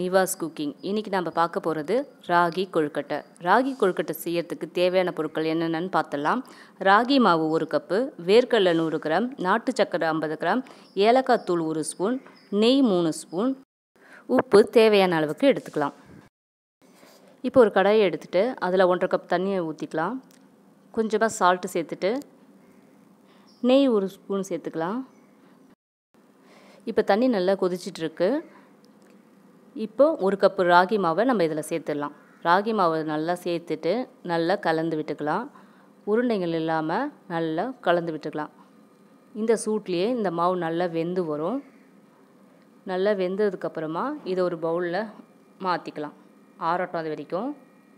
Nivas cooking இன்றைக்கி நம்ம பார்க்க போகிறது ராகி கொழுக்கட்டை ராகி கொழுக்கட்டை செய்யறதுக்கு தேவையான பொருட்கள் என்னென்னு பார்த்துடலாம் ராகி மாவு ஒரு கப்பு வேர்க்கடலை நூறு கிராம் நாட்டு சக்கரை ஐம்பது கிராம் ஏலக்காய் தூள் ஒரு ஸ்பூன் நெய் மூணு ஸ்பூன் உப்பு தேவையான அளவுக்கு எடுத்துக்கலாம் இப்போ ஒரு கடாயை எடுத்துகிட்டு அதில் ஒன்றரை கப் தண்ணியை ஊற்றிக்கலாம் கொஞ்சமாக சால்ட்டு சேர்த்துட்டு நெய் ஒரு ஸ்பூன் சேர்த்துக்கலாம் இப்போ தண்ணி நல்லா கொதிச்சிட்ருக்கு இப்போ ஒரு கப்பு ராகி மாவை நம்ம இதில் சேர்த்துடலாம் ராகி மாவை நல்லா சேர்த்துட்டு நல்லா கலந்து விட்டுக்கலாம் உருண்டைகள் இல்லாமல் நல்லா கலந்து விட்டுக்கலாம் இந்த சூட்லேயே இந்த மாவு நல்லா வெந்து வரும் நல்லா வெந்ததுக்கப்புறமா இதை ஒரு பவுலில் மாற்றிக்கலாம் ஆறட்டும் அது வரைக்கும்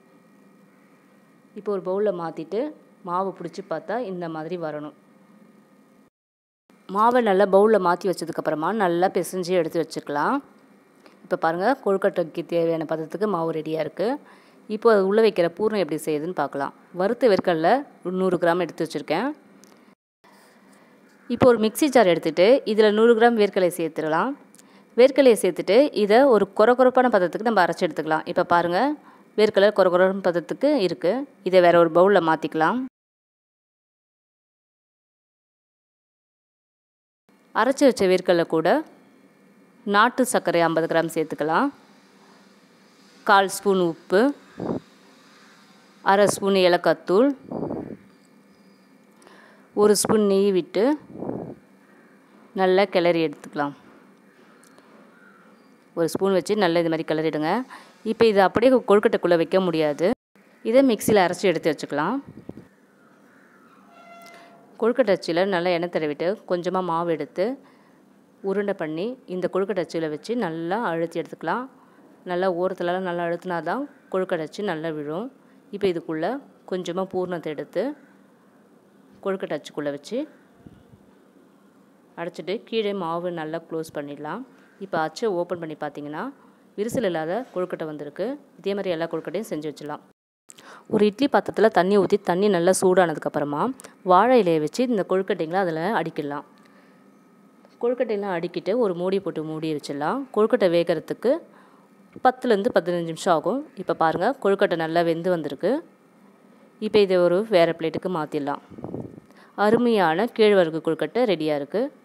இப்போ ஒரு பவுலில் மாற்றிட்டு மாவு பிடிச்சி பார்த்தா இந்த மாதிரி வரணும் மாவை நல்லா பவுலில் மாற்றி வச்சதுக்கப்புறமா நல்லா பிசைஞ்சு எடுத்து வச்சுக்கலாம் இப்போ பாருங்கள் கொழுக்கட்டைக்கு தேவையான பதத்துக்கு மாவு ரெடியாக இருக்குது இப்போ அது உள்ளே வைக்கிற பூர்ணம் எப்படி செய்யுதுன்னு பார்க்கலாம் வறுத்த வெற்கல்ல நூறு கிராம் எடுத்து வச்சுருக்கேன் இப்போ ஒரு மிக்சி ஜார் எடுத்துகிட்டு இதில் நூறு கிராம் வேர்க்கடலை சேர்த்துடலாம் வேர்க்கடலையை சேர்த்துட்டு இதை ஒரு குறை குறைப்பான பதத்துக்கு நம்ம அரைச்சி எடுத்துக்கலாம் இப்போ பாருங்கள் வேர்க்கடலை குறை குறைப்பான பதத்துக்கு இருக்குது இதை வேறு ஒரு பவுலில் மாற்றிக்கலாம் அரைச்சி வச்ச வேர்க்கடலை கூட நாட்டு சர்க்கரை ஐம்பது கிராம் சேர்த்துக்கலாம் கால் ஸ்பூன் உப்பு அரை ஸ்பூன் ஏலக்காத்தூள் ஒரு ஸ்பூன் நெய் விட்டு நல்லா கிளறி எடுத்துக்கலாம் ஒரு ஸ்பூன் வச்சு நல்லா இது மாதிரி கிளறிடுங்க இப்போ இதை அப்படியே கொழுக்கட்டைக்குள்ளே வைக்க முடியாது இதை மிக்சியில் அரைச்சி எடுத்து வச்சுக்கலாம் கொழுக்கட்டை அச்சில் நல்லா எண்ணெய் தடவிட்டு கொஞ்சமாக மாவு எடுத்து உருண்டை பண்ணி இந்த கொழுக்கட்டை அச்சில் வச்சு நல்லா அழுத்தி எடுத்துக்கலாம் நல்லா ஓரத்துலலாம் நல்லா அழுத்தினா தான் கொழுக்கட்டை அச்சு நல்லா விழும் இப்போ இதுக்குள்ளே கொஞ்சமாக பூர்ணத்தை எடுத்து கொழுக்கட்டை அச்சுக்குள்ளே வச்சு அடைச்சிட்டு கீழே மாவு நல்லா க்ளோஸ் பண்ணிடலாம் இப்போ அச்சை ஓப்பன் பண்ணி பார்த்தீங்கன்னா விரிசல் இல்லாத கொழுக்கட்டை வந்திருக்கு இதே மாதிரி எல்லா கொழுக்கட்டையும் செஞ்சு வச்சிடலாம் ஒரு இட்லி பாத்திரத்தில் தண்ணி ஊற்றி தண்ணி நல்லா சூடானதுக்கப்புறமா வாழை இலையை வச்சு இந்த கொழுக்கட்டைங்களை அதில் அடிக்கிடலாம் கொழுக்கட்டையெல்லாம் அடிக்கிட்டு ஒரு மூடி போட்டு மூடி வச்சிடலாம் கொழுக்கட்டை வேகிறதுக்கு பத்துலேருந்து பதினஞ்சு நிமிஷம் ஆகும் இப்போ பாருங்கள் கொழுக்கட்டை நல்லா வெந்து வந்திருக்கு இப்போ இதை ஒரு வேறு பிளேட்டுக்கு மாற்றிடலாம் அருமையான கேழ்வரகு கொழுக்கட்டை ரெடியாக இருக்குது